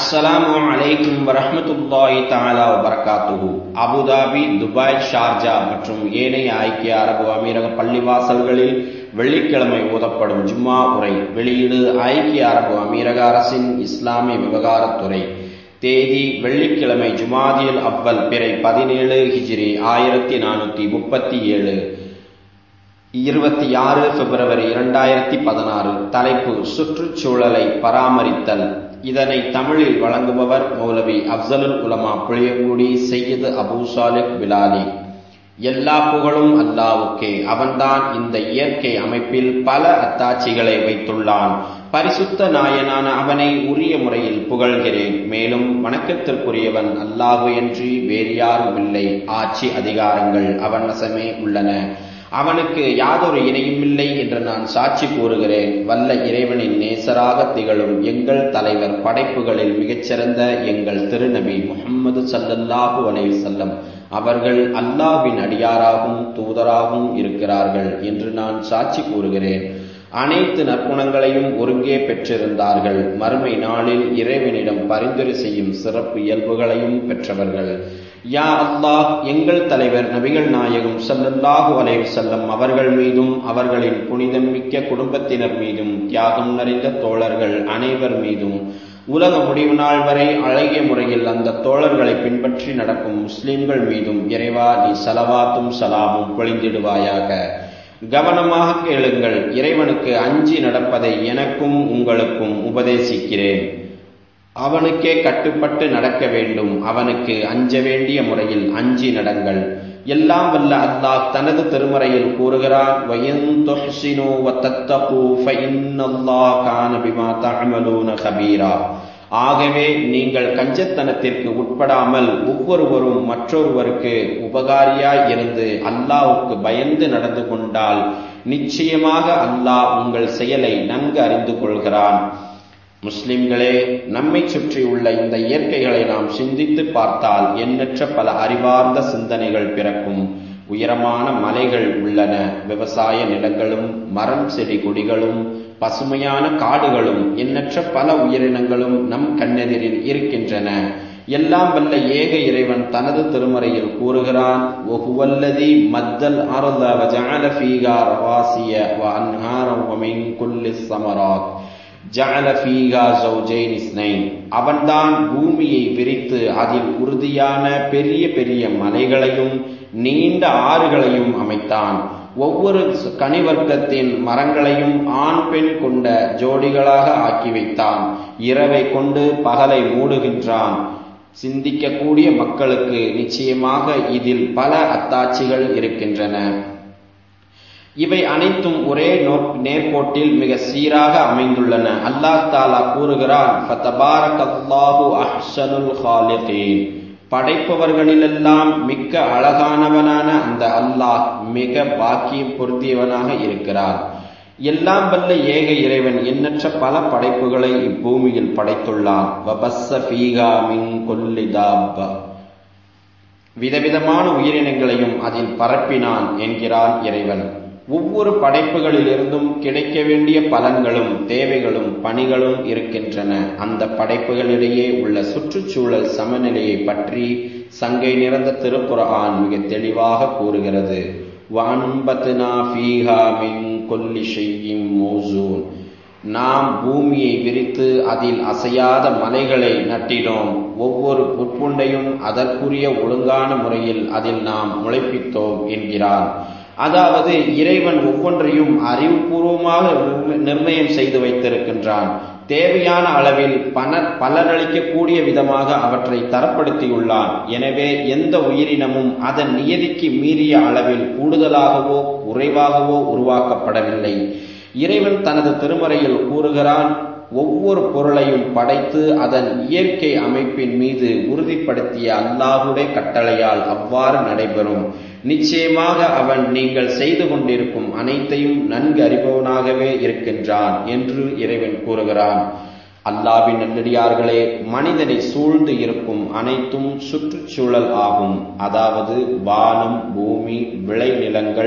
அஸ்ஸலாமு அலைக்கும் வரஹ்மத்துல்லாஹி தஆலா வபரகாத்துஹு அபுதாபி துபாய் ஷார்ஜா மற்றும் ஏனைய ஐக்கிய அரபு அமீரக பள்ளிவாசல்களில் வெள்ளிக்கிழமை ஓதப்படும் ஜும்மா உரை வெளியீடு ஐக்கிய அரபு அமீரக அரசின் இஸ்லாமிய விவகாரத்துறை தேதி வெள்ளிக்கிழமை ஜுமாதியல் அவ்வல் பிறை பதினேழு ஹிஜ்ரி ஆயிரத்தி நானூத்தி முப்பத்தி ஏழு இருபத்தி ஆறு பிப்ரவரி இரண்டாயிரத்தி பதினாறு தலைப்பு சுற்றுச்சூழலை பராமரித்தல் இதனை தமிழில் வழங்குபவர் மௌலவி அப்சலுல் உலமா புளியங்குடி செய்யது அபூ சாலிக் பிலாலி எல்லா புகழும் அல்லாவுக்கே அவன்தான் இந்த இயற்கை அமைப்பில் பல அத்தாட்சிகளை வைத்துள்ளான் பரிசுத்த நாயனான அவனை உரிய முறையில் புகழ்கிறேன் மேலும் வணக்கத்திற்குரியவன் அல்லாஹு என்று வேறு யாரும் இல்லை ஆட்சி அதிகாரங்கள் அவன் வசமே உள்ளன அவனுக்கு யாதொரு இணையும் இல்லை என்று நான் சாட்சி கூறுகிறேன் வல்ல இறைவனின் நேசராக திகழும் எங்கள் தலைவர் படைப்புகளில் மிகச்சிறந்த எங்கள் திருநபி முகம்மது சல்லல்லாஹு அலைஹி செல்லம் அவர்கள் அல்லாஹ்வின் அடியாராகவும் தூதராகவும் இருக்கிறார்கள் என்று நான் சாட்சி கூறுகிறேன் அனைத்து நற்குணங்களையும் ஒருங்கே பெற்றிருந்தார்கள் மறுமை நாளில் இறைவனிடம் பரிந்துரை செய்யும் சிறப்பு இயல்புகளையும் பெற்றவர்கள் யா அல்லாஹ் எங்கள் தலைவர் நபிகள் நாயகம் சல்லல்லாஹு அலைஹி செல்லம் அவர்கள் மீதும் அவர்களின் புனிதம் மிக்க குடும்பத்தினர் மீதும் தியாகம் நிறைந்த தோழர்கள் அனைவர் மீதும் உலக முடிவு நாள் வரை அழகிய முறையில் அந்த தோழர்களை பின்பற்றி நடக்கும் முஸ்லிம்கள் மீதும் இறைவா நீ சலவாத்தும் சலாமும் பொழிந்திடுவாயாக கவனமாக கேளுங்கள் இறைவனுக்கு அஞ்சி நடப்பதை எனக்கும் உங்களுக்கும் உபதேசிக்கிறேன் அவனுக்கே கட்டுப்பட்டு நடக்க வேண்டும் அவனுக்கு அஞ்ச வேண்டிய முறையில் அஞ்சி நடங்கள் எல்லாம் வல்ல அல்லாஹ் தனது திருமறையில் கூறுகிறான் ஆகவே நீங்கள் கஞ்சத்தனத்திற்கு உட்படாமல் ஒவ்வொருவரும் மற்றொருவருக்கு உபகாரியாய் இருந்து அல்லாவுக்கு பயந்து நடந்து கொண்டால் நிச்சயமாக அல்லாஹ் உங்கள் செயலை நன்கு அறிந்து கொள்கிறான் முஸ்லிம்களே நம்மை சுற்றியுள்ள இந்த இயற்கைகளை நாம் சிந்தித்து பார்த்தால் எண்ணற்ற பல அறிவார்ந்த சிந்தனைகள் பிறக்கும் உயரமான மலைகள் உள்ளன விவசாய நிலங்களும் மரம் செடி கொடிகளும் பசுமையான காடுகளும் எண்ணற்ற பல உயிரினங்களும் நம் கண்ணெதிரில் இருக்கின்றன எல்லாம் வல்ல ஏக இறைவன் தனது திருமறையில் கூறுகிறான் ஒஹுவல்லதி மத்தல் அருள வஜஅல ஃபீகா ரவாசிய வ அன்ஹாரம் வ மின் குல்லி ஸமராத் ஜஅல ஃபீகா ஜௌஜைன் இஸ்னைன் அவன்தான் பூமியை விரித்து அதில் உறுதியான பெரிய பெரிய மலைகளையும் நீண்ட ஆறுகளையும் அமைத்தான் ஒவ்வொரு கனிவர்க்கத்தின் மரங்களையும் ஆண் பெண் கொண்ட ஜோடிகளாக ஆக்கி வைத்தான் இரவை கொண்டு பகலை மூடுகின்றான் சிந்திக்கக்கூடிய மக்களுக்கு நிச்சயமாக இதில் பல அத்தாட்சிகள் இருக்கின்றன இவை அனைத்தும் ஒரே நேர்கோட்டில் மிக சீராக அமைந்துள்ளன அல்லாஹ் தாலா கூறுகிறான் படைப்பவர்களிலெல்லாம் மிக்க அழகானவனான அந்த அல்லாஹ் மிக பாக்கியம் பொருந்தியவனாக இருக்கிறார் எல்லாம் வல்ல ஏக இறைவன் எண்ணற்ற பல படைப்புகளை இப்பூமியில் படைத்துள்ளான் விதவிதமான உயிரினங்களையும் அதில் பரப்பினான் என்கிறான் இறைவன் ஒவ்வொரு படைப்புகளிலிருந்தும் கிடைக்க வேண்டிய பலன்களும் தேவைகளும் பணிகளும் இருக்கின்றன அந்த படைப்புகளிடையே உள்ள சுற்றுச்சூழல் சமநிலையை பற்றி சங்கை நிறைந்த திருப்புறான் மிக தெளிவாக கூறுகிறது நாம் பூமியை விரித்து அதில் அசையாத மலைகளை நட்டினோம் ஒவ்வொரு புற்புண்டையும் அதற்குரிய ஒழுங்கான முறையில் அதில் நாம் முளைப்பித்தோம் என்கிறார் அதாவது இறைவன் ஒவ்வொன்றையும் அறிவுபூர்வமாக நிர்ணயம் செய்து வைத்திருக்கின்றான் தேவையான அளவில் பண பலனளிக்கக்கூடிய விதமாக அவற்றை தரப்படுத்தியுள்ளான் எனவே எந்த உயிரினமும் அதன் நியதிக்கு மீறிய அளவில் கூடுதலாகவோ குறைவாகவோ உருவாக்கப்படவில்லை இறைவன் தனது திருமறையில் கூறுகிறான் ஒவ்வொரு பொருளையும் படைத்து அதன் இயற்கை அமைப்பின் மீது உறுதிப்படுத்திய அல்லாஹுடைய கட்டளையால் அவ்வாறு நடைபெறும் நிச்சயமாக அவன் நீங்கள் செய்து கொண்டிருக்கும் அனைத்தையும் நன்கு அறிபவனாகவே இருக்கின்றான் என்று இறைவன் கூறுகிறான் அல்லாவின் நல்லடியார்களே மனிதனை சூழ்ந்து இருக்கும் அனைத்தும் சுற்றுச்சூழல் ஆகும் அதாவது வானம் பூமி விளைநிலங்கள்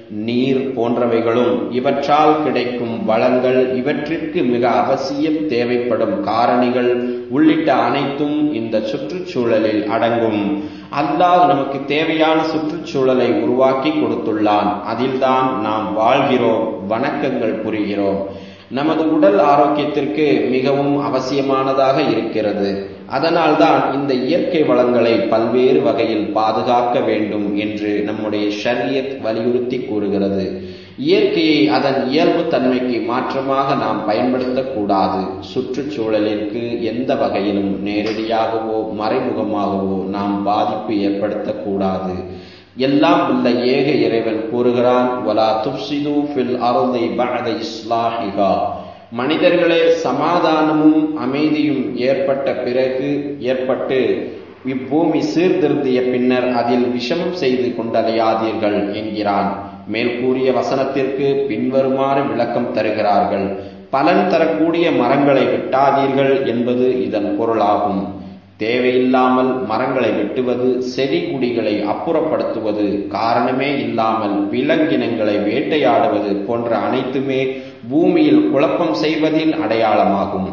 நீர் போன்றவைகளும் இவற்றால் கிடைக்கும் வளங்கள் இவற்றிற்கு மிக அவசியம் தேவைப்படும் காரணிகள் உள்ளிட்ட அனைத்தும் இந்த சுற்றுச்சூழலில் அடங்கும் அல்லாஹ் நமக்கு தேவையான சுற்றுச்சூழலை உருவாக்கி கொடுத்துள்ளான் அதில்தான் நாம் வாழ்கிறோம் வணக்கங்கள் புரிகிறோம் நமது உடல் ஆரோக்கியத்திற்கு மிகவும் அவசியமானதாக இருக்கிறது அதனால்தான் இந்த இயற்கை வளங்களை பல்வேறு வகையில் பாதுகாக்க வேண்டும் என்று நம்முடைய ஷரியத் வலியுறுத்தி கூறுகிறது இயற்கையை அதன் இயல்பு தன்மைக்கு மாற்றமாக நாம் பயன்படுத்தக்கூடாது சுற்றுச்சூழலிற்கு எந்த வகையிலும் நேரடியாகவோ மறைமுகமாகவோ நாம் பாதிப்பு ஏற்படுத்தக்கூடாது எல்லாம் உள்ள ஏக இறைவன் கூறுகிறான் வலா துப்சிது ஃபில் அருளை பஅத இஸ்லாஹிகா மனிதர்களே சமாதானமும் அமைதியும் ஏற்பட்ட பிறகு ஏற்பட்டு இப்பூமி சீர்திருந்திய பின்னர் அதில் விஷமம் செய்து கொண்டலையாதீர்கள் என்கிறான் மேல் கூறிய வசனத்திற்கு பின்வருமாறு விளக்கம் தருகிறார்கள் பலன் தரக்கூடிய மரங்களை வெட்டாதீர்கள் என்பது இதன் பொருளாகும் தேவையில்லாமல் மரங்களை வெட்டுவது செடி குடிகளை அப்புறப்படுத்துவது காரணமே இல்லாமல் விலங்கினங்களை வேட்டையாடுவது போன்ற அனைத்துமே பூமியில் குழப்பம் செய்வதின் அடையாளமாகும்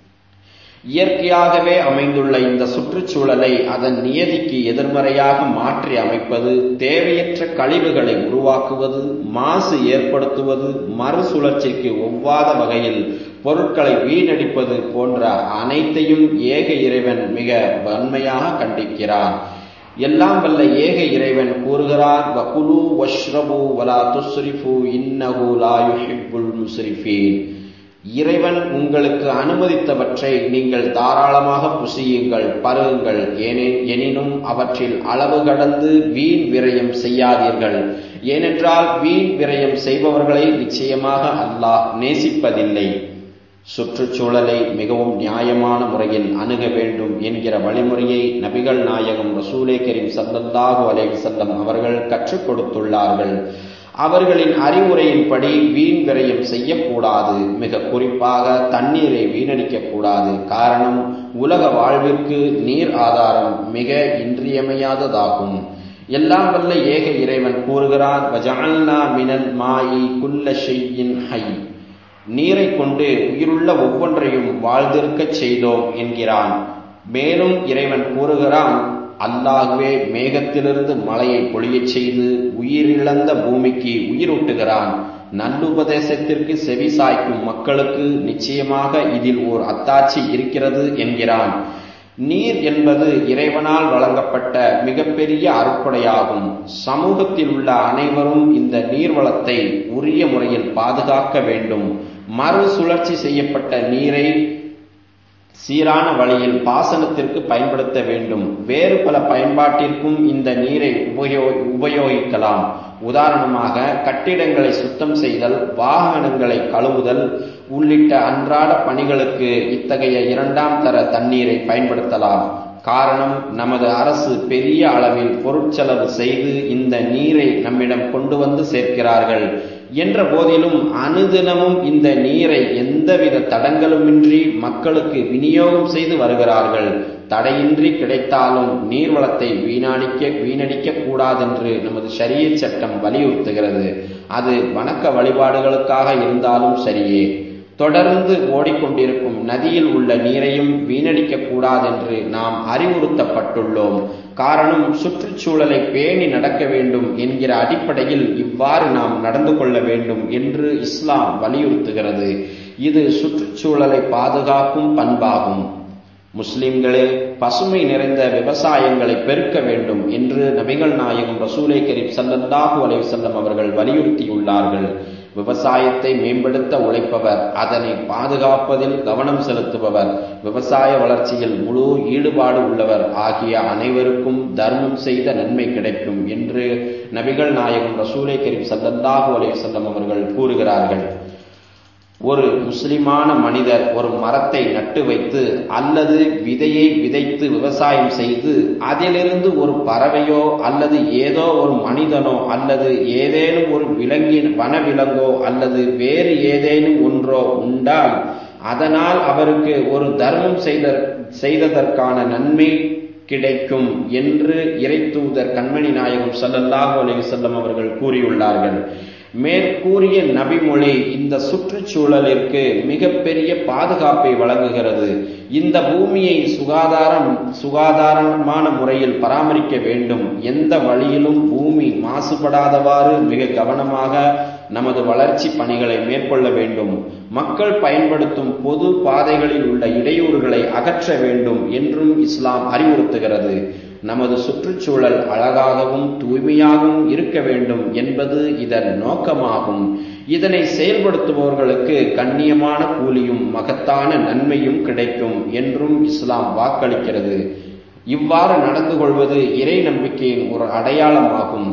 இயற்கையாகவே அமைந்துள்ள இந்த சுற்றுச்சூழலை அதன் நியதிக்கு எதிர்மறையாக மாற்றி அமைப்பது தேவையற்ற கழிவுகளை உருவாக்குவது மாசு ஏற்படுத்துவது மறுசுழற்சிக்கு ஒவ்வாத வகையில் பொருட்களை வீணடிப்பது போன்ற அனைத்தையும் ஏக இறைவன் மிக வன்மையாக கண்டிக்கிறான் எல்லாம் வல்ல ஏக இறைவன் கூறுகிறார் வகுலு வஷ்ரபு வலா துஸ்ரிஃபு இன்னஹு லா யுஹிப்புல் முஸ்ரிஃபீன் இறைவன் உங்களுக்கு அனுமதித்தவற்றை நீங்கள் தாராளமாக புசியுங்கள் பருகுங்கள் எனினும் அவற்றில் அளவு கடந்து வீண் விரயம் செய்யாதீர்கள் ஏனென்றால் வீண் விரயம் செய்பவர்களை நிச்சயமாக அல்லாஹ் நேசிப்பதில்லை சுற்றுச்சூழலை மிகவும் நியாயமான முறையில் அணுக வேண்டும் என்கிற வழிமுறையை நபிகள் நாயகம் ரசூலே கரீம் சல்லல்லாஹு அலைஹி செல்லம் அவர்கள் கற்றுக் கொடுத்துள்ளார்கள் அவர்களின் அறிவுரையின்படி வீண் விரயம் செய்யக்கூடாது மிக குறிப்பாக தண்ணீரை வீணடிக்கக்கூடாது காரணம் உலக வாழ்விற்கு நீர் ஆதாரம் மிக இன்றியமையாததாகும் எல்லாம் வல்ல ஏக இறைவன் கூறுகிறார் வஜஅல்னா மினல் மாயி குல்ல ஷையின் ஹை நீரை கொண்டு உயிருள்ள ஒவ்வொன்றையும் வாழ்ந்திருக்கச் செய்தோம் என்கிறான் மேலும் இறைவன் கூறுகிறான் அல்லாகவே மேகத்திலிருந்து மழையை பொழியச் செய்து உயிரிழந்த பூமிக்கு உயிரூட்டுகிறான் நல்லுபதேசத்திற்கு செவி சாய்க்கும் மக்களுக்கு நிச்சயமாக இதில் ஓர் அத்தாட்சி இருக்கிறது என்கிறான் நீர் என்பது இறைவனால் வழங்கப்பட்ட மிகப்பெரிய அறுப்படையாகும் சமூகத்தில் உள்ள அனைவரும் இந்த நீர்வளத்தை உரிய முறையில் பாதுகாக்க வேண்டும் மறுசுழற்சி செய்யப்பட்ட நீரை சீரான வழியில் பாசனத்திற்கு பயன்படுத்த வேண்டும் வேறு பல பயன்பாட்டிற்கும் இந்த நீரை உபயோ உபயோகிக்கலாம் உதாரணமாக கட்டிடங்களை சுத்தம் செய்தல் வாகனங்களை கழுவுதல் உள்ளிட்ட அன்றாட பணிகளுக்கு இத்தகைய இரண்டாம் தர தண்ணீரை பயன்படுத்தலாம் காரணம் நமது அரசு பெரிய அளவில் பொருட்செலவு செய்து இந்த நீரை நம்மிடம் கொண்டு வந்து சேர்க்கிறார்கள் என்ற போதிலும் அனுதினமும் இந்த நீரை எந்தவித தடங்களுமின்றி மக்களுக்கு விநியோகம் செய்து வருகிறார்கள் தடையின்றி கிடைத்தாலும் நீர்வளத்தை வீணடிக்க வீணடிக்க கூடாதென்று நமது ஷரிய சட்டம் வலியுறுத்துகிறது அது வணக்க வழிபாடுகளுக்காக இருந்தாலும் சரியே தொடர்ந்து ஓடிக்கொண்டிருக்கும் நதியில் உள்ள நீரையும் வீணடிக்க கூடாதென்று நாம் அறிவுறுத்தப்பட்டுள்ளோம் காரணம் சுற்றுச்சூழலை பேணி நடக்க வேண்டும் என்கிற அடிப்படையில் இவ்வாறு நாம் நடந்து கொள்ள வேண்டும் என்று இஸ்லாம் வலியுறுத்துகிறது இது சுற்றுச்சூழலை பாதுகாக்கும் பண்பாகும் முஸ்லிம்களே பசுமை நிறைந்த விவசாயங்களை பெருக்க வேண்டும் என்று நபிகள் நாயகம் ரசூலை கரீம் சல்லல்லாஹு அலைவசல்லம் அவர்கள் வலியுறுத்தியுள்ளார்கள் விவசாயத்தை மேம்படுத்த உழைப்பவர் அதனை பாதுகாப்பதில் கவனம் செலுத்துபவர் விவசாய வளர்ச்சியில் முழு ஈடுபாடு உள்ளவர் ஆகிய அனைவருக்கும் தர்மம் செய்த நன்மை கிடைக்கும் என்று நபிகள் நாயகம் ரசூலை கரீம் சல்லல்லாஹு அலைவசல்லம் அவர்கள் கூறுகிறார்கள் ஒரு முஸ்லிமான மனிதர் ஒரு மரத்தை நட்டு வைத்து அல்லது விதையை விதைத்து விவசாயம் செய்து அதிலிருந்து ஒரு பறவையோ அல்லது ஏதோ ஒரு மனிதனோ அல்லது ஏதேனும் ஒரு விலங்கின் வனவிலங்கோ அல்லது வேறு ஏதேனும் ஒன்றோ உண்டால் அதனால் அவருக்கு ஒரு தர்மம் செய்த செய்ததற்கான நன்மை கிடைக்கும் என்று இறைத்தூதர் கண்மணி நாயகம் ஸல்லல்லாஹு அலைஹி வஸல்லம் அவர்கள் கூறியுள்ளார்கள் மேற்கூறிய நபிமொழி இந்த சுற்றுச்சூழலிற்கு மிகப்பெரிய பாதுகாப்பை வழங்குகிறது இந்த பூமியை சுகாதாரம் சுகாதாரமான முறையில் பராமரிக்க வேண்டும் எந்த வழியிலும் பூமி மாசுபடாதவாறு மிக கவனமாக நமது வளர்ச்சி பணிகளை மேற்கொள்ள வேண்டும் மக்கள் பயன்படுத்தும் பொது பாதைகளில் உள்ள இடையூறுகளை அகற்ற வேண்டும் என்றும் இஸ்லாம் அறிவுறுத்துகிறது நமது சுற்றுச்சூழல் அழகாகவும் தூய்மையாகவும் இருக்க வேண்டும் என்பது இதன் நோக்கமாகும் இதனை செயல்படுத்துபவர்களுக்கு கண்ணியமான கூலியும் மகத்தான நன்மையும் கிடைக்கும் என்றும் இஸ்லாம் வாக்களிக்கிறது இவ்வாறு நடந்து கொள்வது இறை நம்பிக்கையின் ஒரு அடையாளமாகும்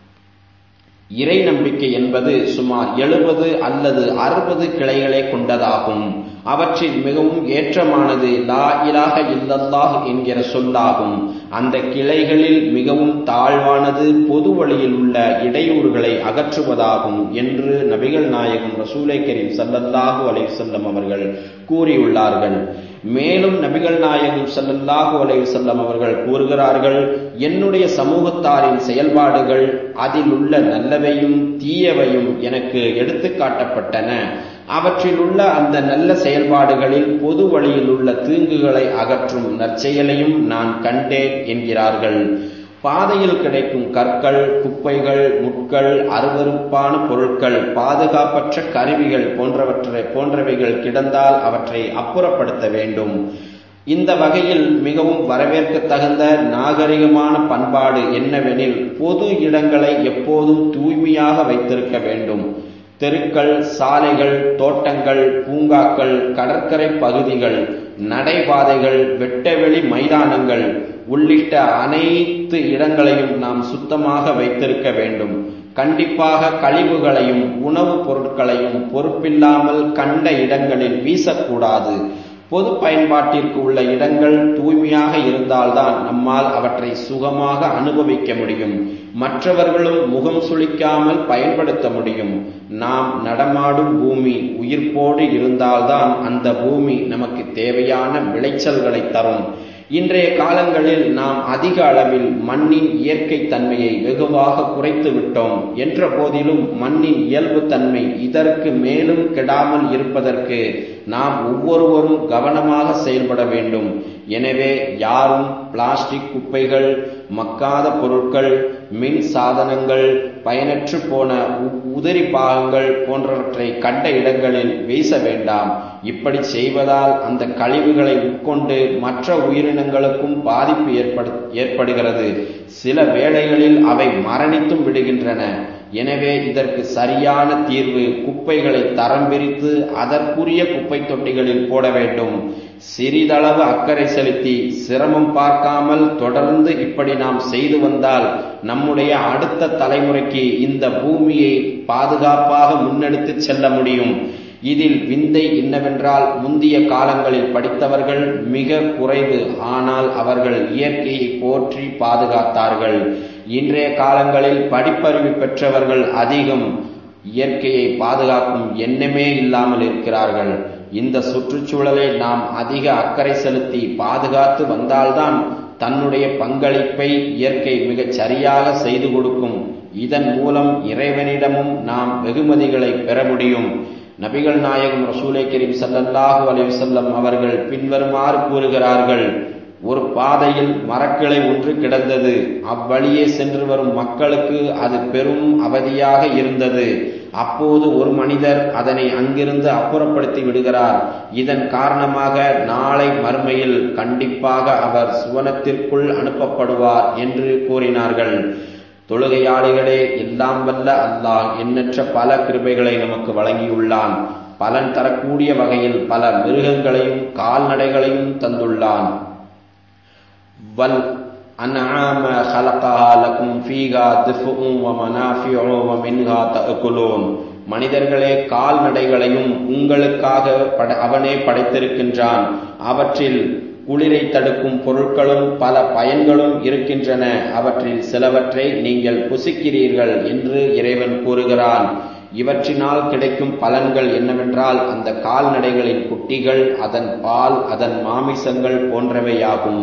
இறை நம்பிக்கை என்பது சுமார் எழுபது அல்லது அறுபது கிளைகளை கொண்டதாகும் அவற்றில் மிகவும் ஏற்றமானது லா இலாக இல்லல்லாஹ் என்கிற சொல்லாகும் அந்த கிளைகளில் மிகவும் தாழ்வானது பொது வழியில் உள்ள இடையூறுகளை அகற்றுவதாகும் என்று நபிகள் நாயகம் ரசூலை கரீம் சல்லல்லாஹு அலைவசல்லம் அவர்கள் கூறியுள்ளார்கள் மேலும் நபிகள் நாயகம் சல்லல்லாஹு அலைவசல்லம் அவர்கள் கூறுகிறார்கள் என்னுடைய சமூகத்தாரின் செயல்பாடுகள் அதில் உள்ள நல்லவையும் தீயவையும் எனக்கு எடுத்து காட்டப்பட்டன அவற்றில் உள்ள அந்த நல்ல செயல்பாடுகளில் பொது வழியில் உள்ள தீங்குகளை அகற்றும் நற்செயலையும் நான் கண்டேன் என்கிறார்கள் பாதையில் கிடைக்கும் கற்கள் குப்பைகள் முட்கள் அருவறுப்பான பொருட்கள் பாதுகாப்பற்ற கருவிகள் போன்றவற்றை போன்றவைகள் கிடந்தால் அவற்றை அப்புறப்படுத்த வேண்டும் இந்த வகையில் மிகவும் வரவேற்க தகுந்த நாகரிகமான பண்பாடு என்னவெனில் பொது இடங்களை எப்போதும் தூய்மையாக வைத்திருக்க வேண்டும் தெருக்கள் சாலைகள் தோட்டங்கள் பூங்காக்கள் கடற்கரை பகுதிகள் நடைபாதைகள் வெட்டவெளி மைதானங்கள் உள்ளிட்ட அனைத்து இடங்களையும் நாம் சுத்தமாக வைத்திருக்க வேண்டும் கண்டிப்பாக கழிவுகளையும் உணவுப் பொருட்களையும் பொறுப்பில்லாமல் கண்ட இடங்களில் வீசக்கூடாது பொது பயன்பாட்டிற்கு உள்ள இடங்கள் தூய்மையாக இருந்தால்தான் நம்மால் அவற்றை சுகமாக அனுபவிக்க முடியும் மற்றவர்களும் முகம் சுளிக்காமல் பயன்படுத்த முடியும் நாம் நடமாடும் பூமி உயிர்ப்போடு இருந்தால்தான் அந்த பூமி நமக்கு தேவையான விளைச்சல்களை தரும் இன்றைய காலங்களில் நாம் அதிக அளவில் மண்ணின் இயற்கை தன்மையை வெகுவாக குறைத்து விட்டோம் என்ற போதிலும் மண்ணின் இயல்பு தன்மை இதற்கு மேலும் கெடாமல் இருப்பதற்கு நாம் ஒவ்வொருவரும் கவனமாக செயல்பட வேண்டும் எனவே யாரும் பிளாஸ்டிக் குப்பைகள் மக்காத பொருட்கள் மின் சாதனங்கள் பயனற்று போன உதிரி பாகங்கள் போன்றவற்றை கண்ட இடங்களில் வீச வேண்டாம் இப்படி செய்வதால் அந்த கழிவுகளை உட்கொண்டு மற்ற உயிரினங்களுக்கும் பாதிப்பு ஏற்படு ஏற்படுகிறது சில வேளைகளில் அவை மரணித்தும் விடுகின்றன எனவே இதற்கு சரியான தீர்வு குப்பைகளை தரம் பிரித்து அதற்குரிய குப்பை தொட்டிகளில் போட வேண்டும் சிறிதளவு அக்கறை செலுத்தி சிரமம் பார்க்காமல் தொடர்ந்து இப்படி நாம் செய்து வந்தால் நம்முடைய அடுத்த தலைமுறைக்கு இந்த பூமியை பாதுகாப்பாக முன்னெடுத்து செல்ல முடியும் இதில் விந்தை என்னவென்றால் முந்திய காலங்களில் படித்தவர்கள் மிக குறைவு ஆனால் அவர்கள் இயற்கையை போற்றி பாதுகாத்தார்கள் இன்றைய காலங்களில் படிப்பறிவு பெற்றவர்கள் அதிகம் இயற்கையை பாதுகாக்கும் எண்ணமே இல்லாமல் இருக்கிறார்கள் இந்த சுற்றுச்சூழலை நாம் அதிக அக்கறை செலுத்தி பாதுகாத்து வந்தால்தான் தன்னுடைய பங்களிப்பை இயற்கை மிகச் சரியாக செய்து கொடுக்கும் இதன் மூலம் இறைவனிடமும் நாம் வெகுமதிகளை பெற முடியும் நபிகள் நாயகம் ரசூலை கரீம் சல்லல்லாஹு அலைவசல்லம் அவர்கள் பின்வருமாறு கூறுகிறார்கள் ஒரு பாதையில் மரக்கிளை ஒன்று கிடந்தது அவ்வழியே சென்று வரும் மக்களுக்கு அது பெரும் அவதியாக இருந்தது அப்போது ஒரு மனிதர் அதனை அங்கிருந்து அப்புறப்படுத்தி விடுகிறார் இதன் காரணமாக நாளை மறுமையில் கண்டிப்பாக அவர் சுவனத்திற்குள் அனுப்பப்படுவார் என்று கூறினார்கள் தொழுகையாளிகளே எல்லாம் வல்ல அல்லாஹ் எண்ணற்ற பல கிருபைகளை நமக்கு வழங்கியுள்ளான் பலன் தரக்கூடிய வகையில் பல மிருகங்களையும் கால்நடைகளையும் தந்துள்ளான் வல் அன்ஆம خلقها لكم فيها دفء ومنافع ومنها تأكلون மனிதர்களே கால்நடைகளையும் உங்களுக்காக அவனே படைத்திருக்கின்றான் அவற்றில் குளிரை தடுக்கும் பொருட்களும் பல பயன்களும் இருக்கின்றன அவற்றில் சிலவற்றை நீங்கள் புசிக்கிறீர்கள் என்று இறைவன் கூறுகிறான் இவற்றினால் கிடைக்கும் பலன்கள் என்னவென்றால் அந்த கால்நடைகளின் குட்டிகள் அதன் பால் அதன் மாமிசங்கள் போன்றவையாகும்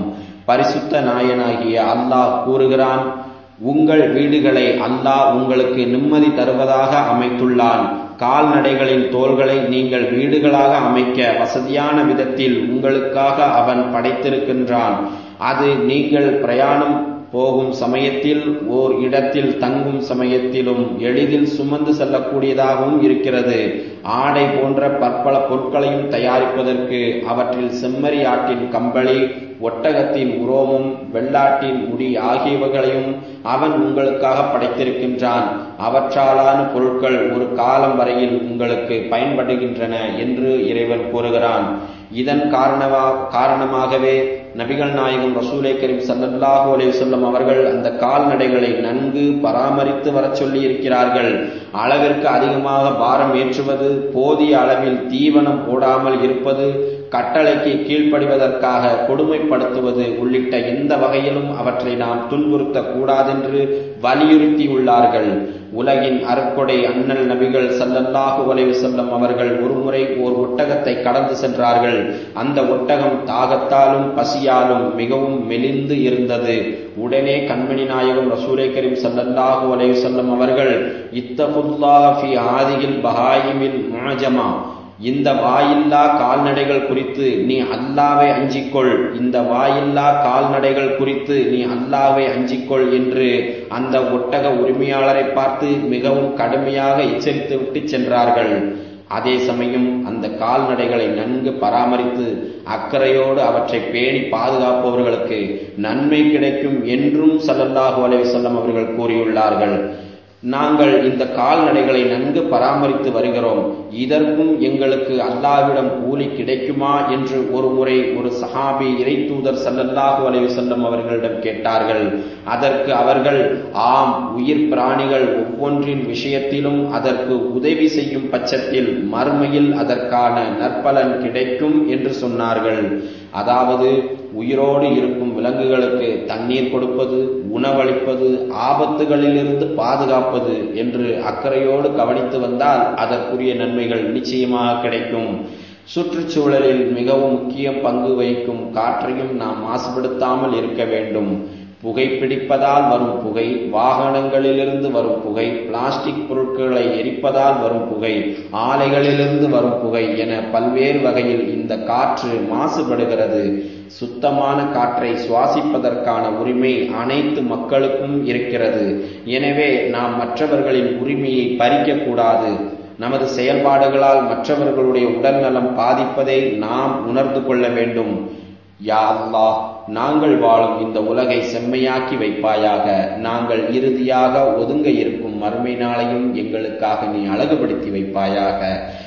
பரிசுத்த நாயனாகிய அல்லாஹ் கூறுகிறான் உங்கள் வீடுகளை அல்லாஹ் உங்களுக்கு நிம்மதி தருவதாக அமைத்துள்ளான் கால்நடைகளின் தோள்களை நீங்கள் வீடுகளாக அமைக்க வசதியான விதத்தில் உங்களுக்காக அவன் படைத்திருக்கின்றான் அது நீங்கள் பிரயாணம் போகும் சமயத்தில் ஓர் இடத்தில் தங்கும் சமயத்திலும் எளிதில் சுமந்து செல்லக்கூடியதாகவும் இருக்கிறது ஆடை போன்ற பற்பல பொருட்களையும் தயாரிப்பதற்கு அவற்றில் செம்மறி ஆட்டின் கம்பளி ஒட்டகத்தின் உரோமும் வெள்ளாட்டின் முடி ஆகியவைகளையும் அவன் உங்களுக்காக படைத்திருக்கின்றான் அவற்றாலான பொருட்கள் ஒரு காலம் வரையில் உங்களுக்கு பயன்படுகின்றன என்று இறைவன் கூறுகிறான் இதன் காரணமா காரணமாகவே நபிகள் நாயகம் ரசூலை கரீம் சல்லல்லாஹு அலைஹி வஸல்லம் அவர்கள் அந்த கால்நடைகளை நன்கு பராமரித்து வரச் சொல்லி இருக்கிறார்கள் அளவிற்கு அதிகமாக பாரம் ஏற்றுவது போதிய அளவில் தீவனம் போடாமல் இருப்பது கட்டளைக்கு கீழ்ப்படிவதற்காக கொடுமைப்படுத்துவது உள்ளிட்ட எந்த வகையிலும் அவற்றை நாம் துன்புறுத்தக் கூடாதென்று வலியுறுத்தியுள்ளார்கள் உலகின் அருக்கொடை அண்ணல் நபிகள் சல்லல்லாஹு அலைஹி வஸல்லம் அவர்கள் ஒருமுறை ஓர் ஒட்டகத்தை கடந்து சென்றார்கள் அந்த ஒட்டகம் தாகத்தாலும் பசியாலும் மிகவும் மெலிந்து இருந்தது உடனே கண்மணி நாயகம் ரசூலை கரீம் சல்லல்லாஹு அலைஹி வஸல்லம் அவர்கள் இத்தகுல்லாஹ ஃபி ஆதிகில் பஹாயிமில் முஅஜமா இந்த வாயில்லா கால்நடைகள் குறித்து நீ அல்லாவை அஞ்சிக்கொள் இந்த வாயில்லா கால்நடைகள் குறித்து நீ அல்லாவை அஞ்சிக்கொள் என்று அந்த ஒட்டக உரிமையாளரை பார்த்து மிகவும் கடுமையாக எச்சரித்து விட்டு சென்றார்கள் அதே சமயம் அந்த கால்நடைகளை நன்கு பராமரித்து அக்கறையோடு அவற்றை பேணி பாதுகாப்பவர்களுக்கு நன்மை கிடைக்கும் என்றும் சல்லல்லாஹு அலைஹி வஸல்லம் அவர்கள் கூறியுள்ளார்கள் நாங்கள் இந்த கால்நடைகளை நன்கு பராமரித்து வருகிறோம் இதற்கும் எங்களுக்கு அல்லாவிடம் கூலி கிடைக்குமா என்று ஒரு முறை ஒரு சஹாபி இறை தூதர் சல்லல்லாஹு அலைஹி வஸல்லம் அவர்களிடம் கேட்டார்கள் அதற்கு அவர்கள் ஆம் உயிர் பிராணிகள் ஒவ்வொன்றின் விஷயத்திலும் அதற்கு உதவி செய்யும் பட்சத்தில் மறுமையில் அதற்கான நற்பலன் கிடைக்கும் என்று சொன்னார்கள் அதாவது உயிரோடு இருக்கும் விலங்குகளுக்கு தண்ணீர் கொடுப்பது உணவளிப்பது ஆபத்துகளிலிருந்து பாதுகாப்பது என்று அக்கறையோடு கவனித்து வந்தால் அதற்குரிய நன்மைகள் நிச்சயமாக கிடைக்கும் சுற்றுச்சூழலில் மிகவும் முக்கிய பங்கு வகிக்கும் காற்றையும் நாம் மாசுபடுத்தாமல் இருக்க வேண்டும் புகைப்பிடிப்பதால் வரும் புகை வாகனங்களிலிருந்து வரும் புகை பிளாஸ்டிக் பொருட்களை எரிப்பதால் வரும் புகை ஆலைகளிலிருந்து வரும் புகை என பல்வேறு வகையில் இந்த காற்று மாசுபடுகிறது சுத்தமான காற்றை சுவாசிப்பதற்கான உரிமை அனைத்து மக்களுக்கும் இருக்கிறது எனவே நாம் மற்றவர்களின் உரிமையை பறிக்கக்கூடாது நமது செயல்பாடுகளால் மற்றவர்களுடைய உடல்நலம் பாதிப்பதை நாம் உணர்ந்து கொள்ள வேண்டும் யா அல்லாஹ் நாங்கள் வாழும் இந்த உலகை செம்மையாக்கி வைப்பாயாக நாங்கள் இறுதியாக ஒதுங்க இருக்கும் மறுமை நாளையும் எங்களுக்காக நீ அழகுபடுத்தி வைப்பாயாக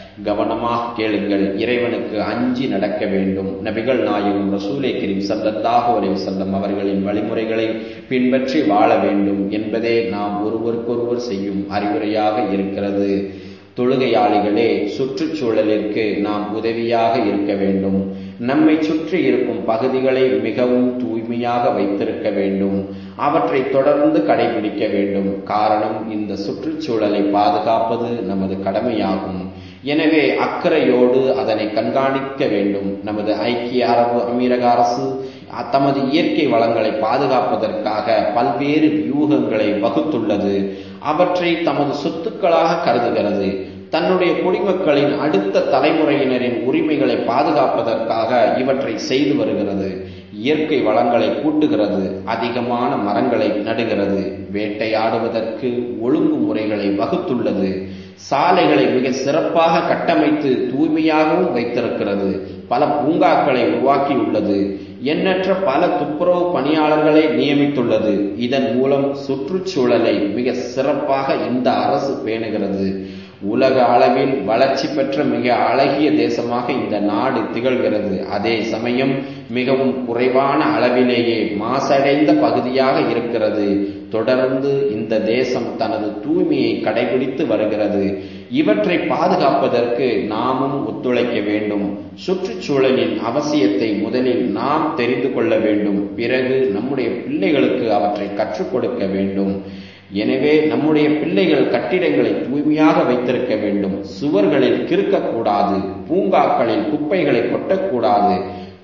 கவனமாக கேளுங்கள் இறைவனுக்கு அஞ்சி நடக்க வேண்டும் நபிகள் நாயகம் ரசூலை கரீம் சல்லல்லாஹு அலைஹி வஸல்லம் அவர்களின் வழிமுறைகளை பின்பற்றி வாழ வேண்டும் என்பதே நாம் ஒருவருக்கொருவர் செய்யும் அறிவுரையாக இருக்கிறது தொழுகையாளிகளே சுற்றுச்சூழலிற்கு நாம் உதவியாக இருக்க வேண்டும் நம்மை சுற்றி இருக்கும் பகுதிகளை மிகவும் தூய்மையாக வைத்திருக்க வேண்டும் அவற்றை தொடர்ந்து கடைபிடிக்க வேண்டும் காரணம் இந்த சுற்றுச்சூழலை பாதுகாப்பது நமது கடமையாகும் எனவே அக்கறையோடு அதனை கண்காணிக்க வேண்டும் நமது ஐக்கிய அரபு அமீரக அரசு தமது இயற்கை வளங்களை பாதுகாப்பதற்காக பல்வேறு வியூகங்களை வகுத்துள்ளது அவற்றை தமது சொத்துக்களாக கருதுகிறது தன்னுடைய குடிமக்களின் அடுத்த தலைமுறையினரின் உரிமைகளை பாதுகாப்பதற்காக இவற்றை செய்து வருகிறது இயற்கை வளங்களை கூட்டுகிறது அதிகமான மரங்களை நடுகிறது வேட்டையாடுவதற்கு ஒழுங்குமுறைகளை வகுத்துள்ளது சாலைகளை மிக சிறப்பாக கட்டமைத்து தூய்மையாகவும் வைத்திருக்கிறது பல பூங்காக்களை உருவாக்கியுள்ளது எண்ணற்ற பல துப்புரவு பணியாளர்களை நியமித்துள்ளது இதன் மூலம் சுற்றுச்சூழலை மிக சிறப்பாக இந்த அரசு பேணுகிறது உலக அளவில் வளர்ச்சி பெற்ற மிக அழகிய தேசமாக இந்த நாடு திகழ்கிறது அதே சமயம் மிகவும் குறைவான அளவிலேயே மாசடைந்த பகுதியாக இருக்கிறது தொடர்ந்து இந்த தேசம் தனது தூய்மையை கடைபிடித்து வருகிறது இவற்றை பாதுகாப்பதற்கு நாமும் ஒத்துழைக்க வேண்டும் சுற்றுச்சூழலின் அவசியத்தை முதலில் நாம் தெரிந்து கொள்ள வேண்டும் பிறகு நம்முடைய பிள்ளைகளுக்கு அவற்றை கற்றுக் கொடுக்க வேண்டும் எனவே நம்முடைய பிள்ளைகள் கட்டிடங்களை தூய்மையாக வைத்திருக்க வேண்டும் சுவர்களில் கிறுக்கக்கூடாது பூங்காக்களில் குப்பைகளை கொட்டக்கூடாது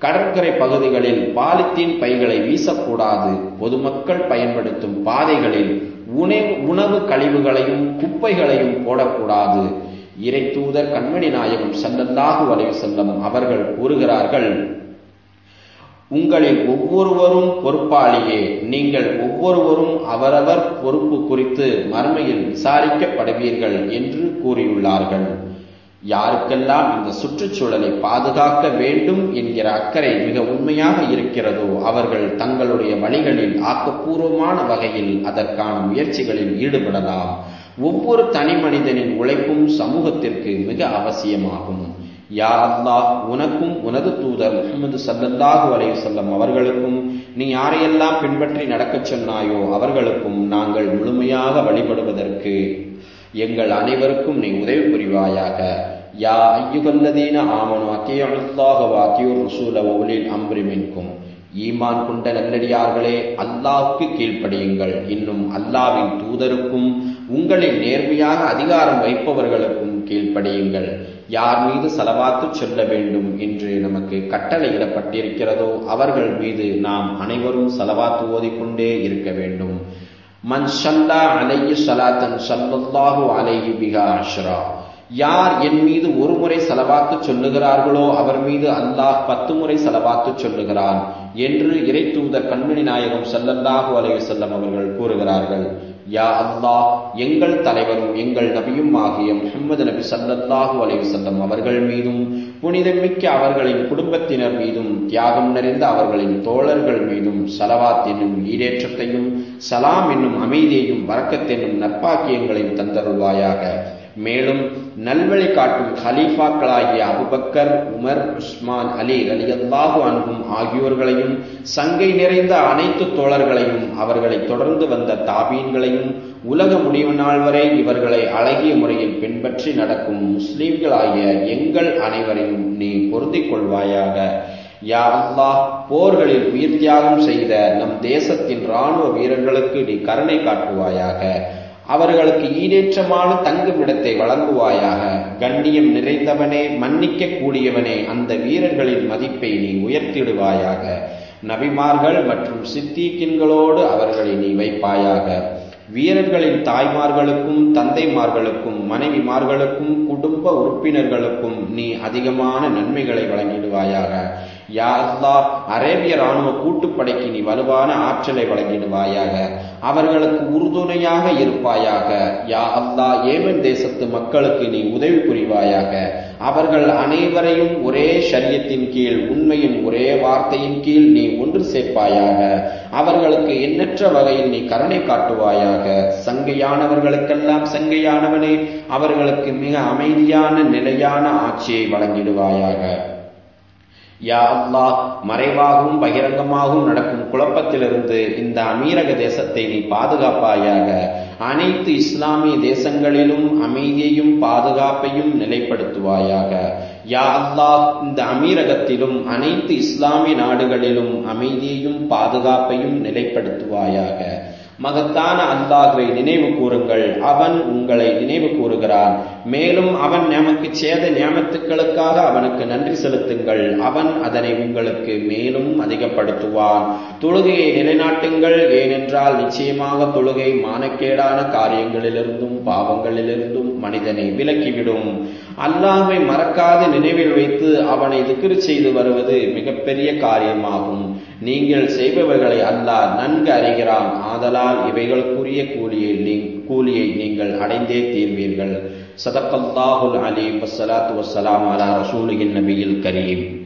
கடற்கரை பகுதிகளில் பாலித்தீன் பைகளை வீசக்கூடாது பொதுமக்கள் பயன்படுத்தும் பாதைகளில் உணவு உணவு கழிவுகளையும் குப்பைகளையும் போடக்கூடாது இறை தூதர் கண்மணி நாயகம் சல்லல்லாஹு அலைஹி செல்லம் அவர்கள் கூறுகிறார்கள் உங்களில் ஒவ்வொருவரும் பொறுப்பாளியே நீங்கள் ஒவ்வொருவரும் அவரவர் பொறுப்பு குறித்து மறுமையில் விசாரிக்கப்படுவீர்கள் என்று கூறியுள்ளார்கள் யாருக்கெல்லாம் இந்த சுற்றுச்சூழலை பாதுகாக்க வேண்டும் என்கிற அக்கறை மிக உண்மையாக இருக்கிறதோ அவர்கள் தங்களுடைய வழிகளில் ஆக்கப்பூர்வமான வகையில் அதற்கான முயற்சிகளில் ஈடுபடலாம் ஒவ்வொரு தனி மனிதனின் உழைப்பும் சமூகத்திற்கு மிக அவசியமாகும் யா அல்லாஹ் உனக்கும் உனது தூதர் முகமது சல்லல்லாஹு அலையுசல்லம் அவர்களுக்கும் நீ யாரையெல்லாம் பின்பற்றி நடக்கச் சொன்னாயோ அவர்களுக்கும் நாங்கள் முழுமையாக வழிபடுவதற்கு எங்கள் அனைவருக்கும் நீ உதவி புரிவாயாக யா ஐயுகல்லதீன ஆமனு அக்கியுல்லாஹ வாக்கியூர் ரசூல ஒலில் அம்ரிமின்கும் ஈமான் கொண்ட நல்லடியார்களே அல்லாஹ்வுக்கு கீழ்ப்படியுங்கள் இன்னும் அல்லாவின் தூதருக்கும் உங்களில் நேர்மையாக அதிகாரம் வைப்பவர்களுக்கும் கீழ்ப்படியுங்கள் யார் மீது செலவாத்து சொல்ல வேண்டும் என்று நமக்கு கட்டளையிடப்பட்டிருக்கிறதோ அவர்கள் மீது நாம் அனைவரும் செலவாத்து ஓதிக்கொண்டே இருக்க வேண்டும் மன் ஷல்லா அலையு சலாத்தன் சல்லல்லாஹு அலைஹி பிகா அஷ்ரா யார் என் மீது ஒரு முறை செலவாத்து சொல்லுகிறார்களோ அவர் மீது அல்லாஹ் பத்து முறை செலவாத்து சொல்லுகிறான் என்று இறை தூதர் கண்மணி நாயகம் சல்லல்லாஹு அலைஹி செல்லம் அவர்கள் கூறுகிறார்கள் யா அல்லாஹ் எங்கள் தலைவரும் எங்கள் நபியும் ஆகிய முகமது நபி சல்லல்லாஹு அலைஹி செல்லம் அவர்கள் மீதும் புனிதமிக்க அவர்களின் குடும்பத்தினர் மீதும் தியாகம் நிறைந்த அவர்களின் தோழர்கள் மீதும் சலவாத் என்னும் ஈடேற்றத்தையும் சலாம் என்னும் அமைதியையும் வரக்கத் என்னும் நற்பாக்கியங்களையும் தந்தருள்வாயாக மேலும் நல்வழி காட்டும் ஹலீஃபாக்களாகிய அபுபக்கர் உமர் உஸ்மான் அலி அலியல்லாஹு அன்பும் ஆகியோர்களையும் சங்கை நிறைந்த அனைத்து தோழர்களையும் அவர்களை தொடர்ந்து வந்த தாபீன்களையும் உலக முடிவு நாள் வரை இவர்களை அழகிய முறையில் பின்பற்றி நடக்கும் முஸ்லீம்களாகிய எங்கள் அனைவரையும் நீ பொருந்திக் கொள்வாயாக யா அல்லாஹ் போர்களில் உயிர் தியாகம் செய்த நம் தேசத்தின் ராணுவ வீரர்களுக்கு நீ கருணை காட்டுவாயாக அவர்களுக்கு ஈடேற்றமான தங்குமிடத்தை வழங்குவாயாக கண்ணியம் நிறைந்தவனே மன்னிக்க கூடியவனே அந்த வீரர்களின் மதிப்பை நீ உயர்த்திடுவாயாக நபிமார்கள் மற்றும் சித்தீக்கின்களோடு அவர்களை நீ வைப்பாயாக வீரர்களின் தாய்மார்களுக்கும் தந்தைமார்களுக்கும் மனைவிமார்களுக்கும் குடும்ப உறுப்பினர்களுக்கும் நீ அதிகமான நன்மைகளை வழங்கிடுவாயாக யா அல்லா அரேபிய ராணுவ கூட்டுப்படைக்கு நீ வலுவான ஆற்றலை வழங்கிடுவாயாக அவர்களுக்கு உறுதுணையாக இருப்பாயாக யா அல்லா ஏமன் தேசத்து மக்களுக்கு நீ உதவி புரிவாயாக அவர்கள் அனைவரையும் ஒரே ஷரியத்தின் கீழ் உண்மையின் ஒரே வார்த்தையின் கீழ் நீ ஒன்று சேர்ப்பாயாக அவர்களுக்கு எண்ணற்ற வகையில் நீ கருணை காட்டுவாயாக சங்கையானவர்களுக்கெல்லாம் சங்கையானவனே அவர்களுக்கு மிக அமைதியான நிலையான ஆட்சியை வழங்கிடுவாயாக யா அல்லாஹ் மறைவாகவும் பகிரங்கமாகவும் நடக்கும் குழப்பத்திலிருந்து இந்த அமீரக தேசத்தை நீ பாதுகாப்பாயாக அனைத்து இஸ்லாமிய தேசங்களிலும் அமைதியையும் பாதுகாப்பையும் நிலைப்படுத்துவாயாக யா அல்லாஹ் இந்த அமீரகத்திலும் அனைத்து இஸ்லாமிய நாடுகளிலும் அமைதியையும் பாதுகாப்பையும் நிலைப்படுத்துவாயாக மகத்தான அல்லாஹுவை நினைவு கூறுங்கள் அவன் உங்களை நினைவு கூறுகிறான் மேலும் அவன் நமக்கு சேத ஞாபத்துக்களுக்காக அவனுக்கு நன்றி செலுத்துங்கள் அவன் அதனை உங்களுக்கு மேலும் அதிகப்படுத்துவான் தொழுகையை நிலைநாட்டுங்கள் ஏனென்றால் நிச்சயமாக தொழுகை மானக்கேடான காரியங்களிலிருந்தும் பாவங்களிலிருந்தும் மனிதனை விலக்கிவிடும் அல்லாஹை மறக்காது நினைவில் வைத்து அவனை திக்ரு செய்து வருவது மிகப்பெரிய காரியமாகும் நீங்கள் செய்பவர்களை அல்லாஹ் நன்கு அறிகிறான் ஆதலால் இவைகளுக்குரிய கூலியை நீ கூலியை நீங்கள் அடைந்தே தீர்வீர்கள் சதக்கல்லாஹுல் அலீம் வசலாத்து வசலாம் அலா ரசூலின் நபியில் கரீம்